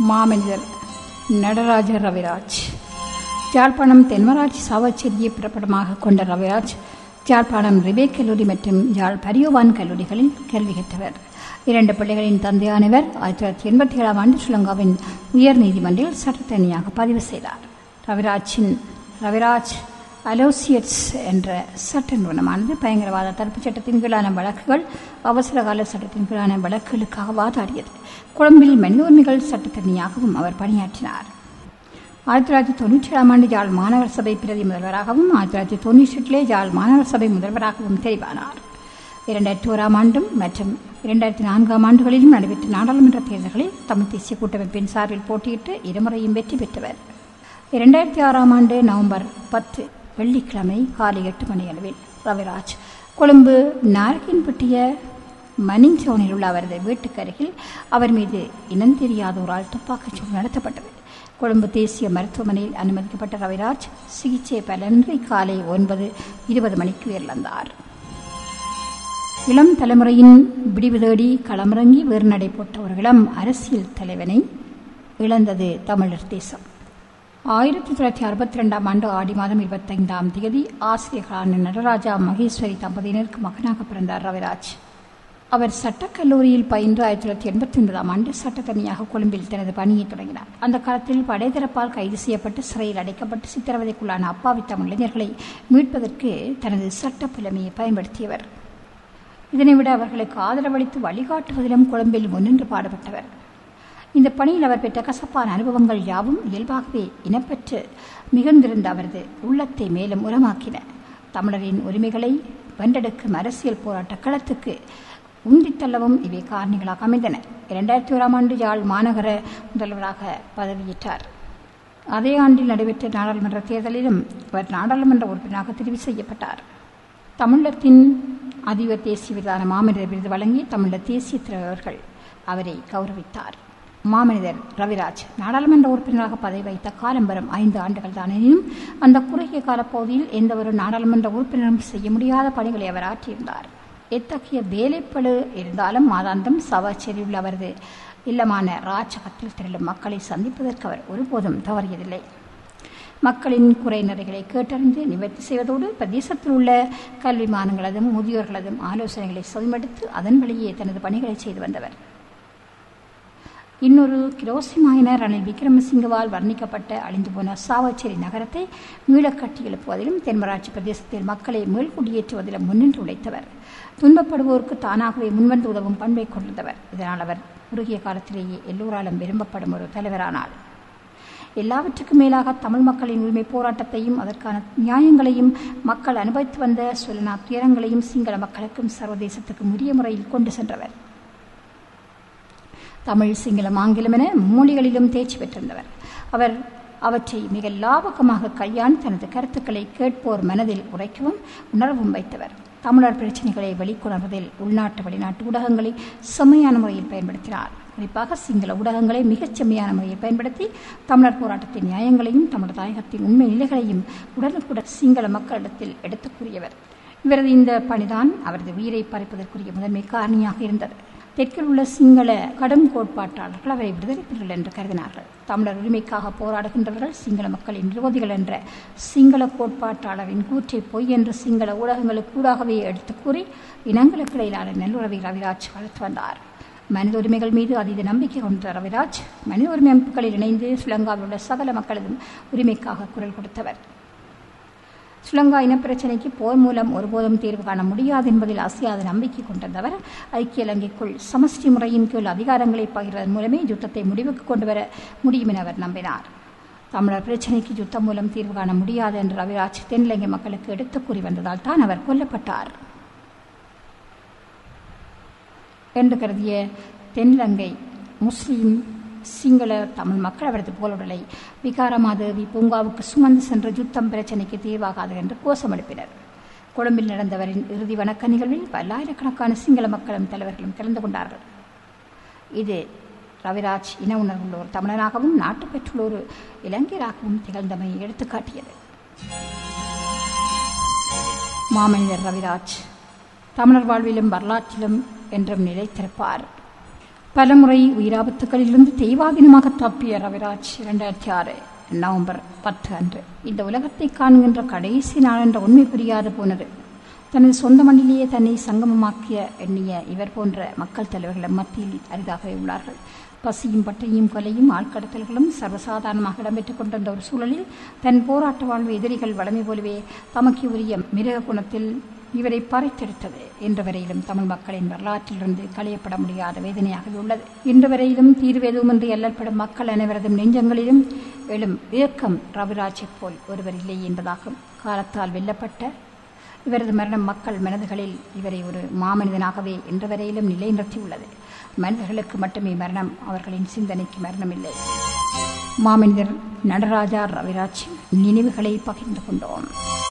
மாமனிதர் நடராஜ ரவிராஜ் யாழ்ப்பாணம் தென்மராட்சி சாவச்சேரியை பிறப்பிடமாக கொண்ட ரவிராஜ் யாழ்ப்பாணம் ரிபேக் கல்லூரி மற்றும் யாழ் பரியோவான் கல்லூரிகளில் கல்வி கற்றவர் இரண்டு பிள்ளைகளின் தந்தையானவர் ஆயிரத்தி தொள்ளாயிரத்தி எண்பத்தி ஏழாம் ஆண்டு ஸ்ரீலங்காவின் உயர் நீதிமன்றில் சட்டத்தணியாக பதிவு செய்தார் ரவிராஜின் ரவிராஜ் அலோசியட்ஸ் என்ற சட்ட நிறுவனமானது பயங்கரவாத தடுப்புச் சட்டத்தின் கீழான வழக்குகள் அவசரகால சட்டத்தின் கீழான வழக்குகளுக்காக வாதாடியது கொழும்பில் மென்னுரிமைகள் சட்டத்தணியாகவும் அவர் பணியாற்றினார் ஆயிரத்தி தொள்ளாயிரத்தி தொண்ணூற்றி ஏழாம் ஆண்டு யாழ் மாநகர சபை பிரதி முதல்வராகவும் ஆயிரத்தி தொள்ளாயிரத்தி தொண்ணூற்றி எட்டிலே யாழ் மாநகர சபை முதல்வராகவும் தெரிவானார் இரண்டாயிரத்தி ஓராம் ஆண்டும் மற்றும் இரண்டாயிரத்தி நான்காம் ஆண்டுகளிலும் நடைபெற்ற நாடாளுமன்ற தேர்தல்களில் தமிழ் தேசிய கூட்டமைப்பின் சார்பில் போட்டியிட்டு இருமுறையும் வெற்றி பெற்றவர் இரண்டாயிரத்தி ஆறாம் ஆண்டு நவம்பர் பத்து வெள்ளிக்கிழமை காலை எட்டு மணி அளவில் ரவிராஜ் கொழும்பு நாரகின்பட்டிய மனிங் சவுனில் உள்ள அவரது வீட்டுக்கு அருகில் அவர் மீது இனம் தெரியாதோரால் துப்பாக்கிச்சூடு நடத்தப்பட்டது கொழும்பு தேசிய மருத்துவமனையில் அனுமதிக்கப்பட்ட ரவிராஜ் சிகிச்சை பலனின்றி காலை ஒன்பது இருபது மணிக்கு உயிரிழந்தார் இளம் தலைமுறையின் விடிவு தேடி களமிறங்கி வேறு நடை போட்ட ஒரு இளம் அரசியல் தலைவனை இழந்தது தமிழர் தேசம் ஆயிரத்தி தொள்ளாயிரத்தி அறுபத்தி ரெண்டாம் ஆண்டு ஆடி மாதம் இருபத்தைந்தாம் தேதி ஆசிரியர்களான நடராஜா மகேஸ்வரி தம்பதியினருக்கு மகனாக பிறந்தார் ரவிராஜ் அவர் சட்டக்கல்லூரியில் பயின்று ஆயிரத்தி தொள்ளாயிரத்தி எண்பத்தி ஒன்பதாம் ஆண்டு சட்டத்தனியாக கொழும்பில் தனது பணியை தொடங்கினார் அந்த காலத்தில் படைதரப்பால் கைது செய்யப்பட்டு சிறையில் அடைக்கப்பட்டு சித்திரவதைக்குள்ளான அப்பாவி தமிழ் இளைஞர்களை மீட்பதற்கு தனது சட்ட புலமையை பயன்படுத்தியவர் இதனை விட அவர்களுக்கு ஆதரவளித்து வழிகாட்டுவதிலும் கொழும்பில் முன்னின்று பாடுபட்டவர் இந்த பணியில் அவர் பெற்ற கசப்பான அனுபவங்கள் யாவும் இயல்பாகவே இனப்பெற்று மிகுந்திருந்த அவரது உள்ளத்தை மேலும் உரமாக்கின தமிழரின் உரிமைகளை வென்றெடுக்கும் அரசியல் போராட்ட களத்துக்கு உந்தித்தள்ளவும் இவை காரணிகளாக அமைந்தன இரண்டாயிரத்தி ஓராம் ஆண்டு யாழ் மாநகர முதல்வராக பதவியேற்றார் அதே ஆண்டில் நடைபெற்ற நாடாளுமன்ற தேர்தலிலும் அவர் நாடாளுமன்ற உறுப்பினராக தெரிவு செய்யப்பட்டார் தமிழத்தின் அதிபர் தேசிய விருதான மாமனிதர் விருது வழங்கி தமிழர் தேசிய தலைவர்கள் அவரை கௌரவித்தார் மாமனிதர் ரவிராஜ் நாடாளுமன்ற உறுப்பினராக பதவி வைத்த காலம் வரும் ஐந்து ஆண்டுகள் தான் எனினும் அந்த குறுகிய காலப்பகுதியில் எந்த ஒரு நாடாளுமன்ற உறுப்பினரும் செய்ய முடியாத பணிகளை அவர் ஆற்றியிருந்தார் எத்தகைய வேலைப்பழு இருந்தாலும் மாதாந்தம் சவாச்சேரியில் உள்ள அவரது இல்லமான ராஜகத்தில் திரளும் மக்களை சந்திப்பதற்கு அவர் ஒருபோதும் தவறியதில்லை மக்களின் குறை நிறைகளை கேட்டறிந்து நிவர்த்தி செய்வதோடு பிரதேசத்தில் உள்ள கல்விமானங்களதும் முதியோர்களதும் ஆலோசனைகளை செவிமடுத்து அதன் வழியே தனது பணிகளை செய்து வந்தவர் இன்னொரு கிரோசிமாயினர் ரணில் விக்ரமசிங்கவால் வர்ணிக்கப்பட்ட அழிந்து போன சாவச்சேரி நகரத்தை மீளக் கட்டி எழுப்புவதிலும் தென்மராட்சி பிரதேசத்தில் மக்களை மீள்குடியேற்றுவதிலும் முன்னின்று உழைத்தவர் துன்பப்படுவோருக்கு தானாகவே முன்வந்து உதவும் பண்பை கொண்டிருந்தவர் இதனால் அவர் குறுகிய காலத்திலேயே எல்லோராலும் விரும்பப்படும் ஒரு தலைவரானார் எல்லாவற்றுக்கும் மேலாக தமிழ் மக்களின் உரிமை போராட்டத்தையும் அதற்கான நியாயங்களையும் மக்கள் அனுபவித்து வந்த சொல்லனா துயரங்களையும் சிங்கள மக்களுக்கும் சர்வதேசத்துக்கும் உரிய முறையில் கொண்டு சென்றவர் தமிழ் சிங்களம் ஆங்கிலம் என மொழிகளிலும் தேர்ச்சி பெற்றிருந்தவர் அவர் அவற்றை மிக லாபகமாக கையாண்டு தனது கருத்துக்களை கேட்போர் மனதில் உரைக்கவும் உணர்வும் வைத்தவர் தமிழர் பிரச்சனைகளை வெளிக்கொணர்வதில் உள்நாட்டு வெளிநாட்டு ஊடகங்களை செம்மையான முறையில் பயன்படுத்தினார் குறிப்பாக சிங்கள ஊடகங்களை மிகச் செம்மையான முறையில் பயன்படுத்தி தமிழர் போராட்டத்தின் நியாயங்களையும் தமிழர் தாயகத்தின் உண்மை நிலைகளையும் உடனுக்குடன் சிங்கள மக்களிடத்தில் எடுத்துக் கூறியவர் இவரது இந்த பணிதான் அவரது உயிரை பறிப்பதற்குரிய முதன்மை காரணியாக இருந்தது தெற்கில் உள்ள சிங்கள கடும் கோட்பாட்டாளர்கள் அவரை விடுதலைப்புகள் என்று கருதினார்கள் தமிழர் உரிமைக்காக போராடுகின்றவர்கள் சிங்கள மக்களின் விரோதிகள் என்ற சிங்கள கோட்பாட்டாளரின் கூற்றை பொய் என்று சிங்கள ஊடகங்களுக்கு கூடாகவே எடுத்துக் கூறி இனங்களுக்கு இடையிலான நல்லுறவை ரவிராஜ் வளர்த்து வந்தார் மனித உரிமைகள் மீது அதீத நம்பிக்கை கொண்ட ரவிராஜ் மனித உரிமை அமைப்புகளில் இணைந்து ஸ்ரீலங்காவில் உள்ள சகல மக்களதும் உரிமைக்காக குரல் கொடுத்தவர் ஸ்ரீலங்கா இனப்பிரச்சினைக்கு போர் மூலம் ஒருபோதும் தீர்வு காண முடியாது என்பதில் அசையாத நம்பிக்கை கொண்டிருந்தவர் ஐக்கிய இலங்கைக்குள் சமஷ்டி முறையின் கீழ் அதிகாரங்களை பகிர்வதன் மூலமே யுத்தத்தை முடிவுக்கு கொண்டு வர முடியும் என அவர் நம்பினார் தமிழர் பிரச்சினைக்கு யுத்தம் மூலம் தீர்வு காண முடியாது என்று ரவிராஜ் தென்னிலங்கை மக்களுக்கு எடுத்துக் கூறி வந்ததால் தான் அவர் கொல்லப்பட்டார் என்று கருதிய தென்னிலங்கை முஸ்லீம் சிங்கள தமிழ் மக்கள் அவரது புகழுடலை விகாரமாதேவி பூங்காவுக்கு சுமந்து சென்ற யுத்தம் பிரச்சனைக்கு தீர்வாகாது என்று கோஷம் எழுப்பினர் கொழும்பில் நடந்தவரின் இறுதி வணக்க நிகழ்வில் பல்லாயிரக்கணக்கான சிங்கள மக்களும் தலைவர்களும் கலந்து கொண்டார்கள் இது ரவிராஜ் இன உணர்வுள்ள ஒரு தமிழனாகவும் நாட்டு பெற்றுள்ள ஒரு இளைஞராகவும் திகழ்ந்தமையை எடுத்துக்காட்டியது மாமனிதர் ரவிராஜ் தமிழர் வாழ்விலும் வரலாற்றிலும் என்றும் நிலைத்திருப்பார் பலமுறை உயிராபத்துகளிலிருந்து தெய்வாதீனமாக தப்பிய ரவிராஜ் இரண்டாயிரத்தி ஆறு நவம்பர் பத்து அன்று இந்த உலகத்தை காண்கின்ற கடைசி நாள் என்ற உண்மை புரியாது போனது தனது சொந்த மண்ணிலேயே தன்னை சங்கமமாக்கிய எண்ணிய இவர் போன்ற மக்கள் தலைவர்கள் மத்தியில் அரிதாகவே உள்ளார்கள் பசியும் பட்டையும் கொலையும் ஆழ்கடத்தல்களும் சர்வசாதாரணமாக இடம்பெற்றுக் கொண்டிருந்த ஒரு சூழலில் தன் போராட்ட வாழ்வு எதிரிகள் வளமை போலவே தமக்கு உரிய மிருக குணத்தில் இவரை பறைத்தெடுத்தது இன்று வரையிலும் தமிழ் மக்களின் வரலாற்றிலிருந்து களையப்பட முடியாத வேதனையாகவே உள்ளது இன்று வரையிலும் தீர்வு எதுவுமின்றி அல்லற்படும் மக்கள் அனைவரதும் நெஞ்சங்களிலும் எழும் இயக்கம் ரவிராஜைப் போல் ஒருவர் இல்லை என்பதாகும் காலத்தால் வெல்லப்பட்ட இவரது மரணம் மக்கள் மனதுகளில் இவரை ஒரு மாமனிதனாகவே இன்று வரையிலும் நிலைநிறுத்தியுள்ளது மனிதர்களுக்கு மட்டுமே மரணம் அவர்களின் சிந்தனைக்கு மரணமில்லை மாமனிதர் நடராஜா ரவிராஜ் நினைவுகளை பகிர்ந்து கொண்டோம்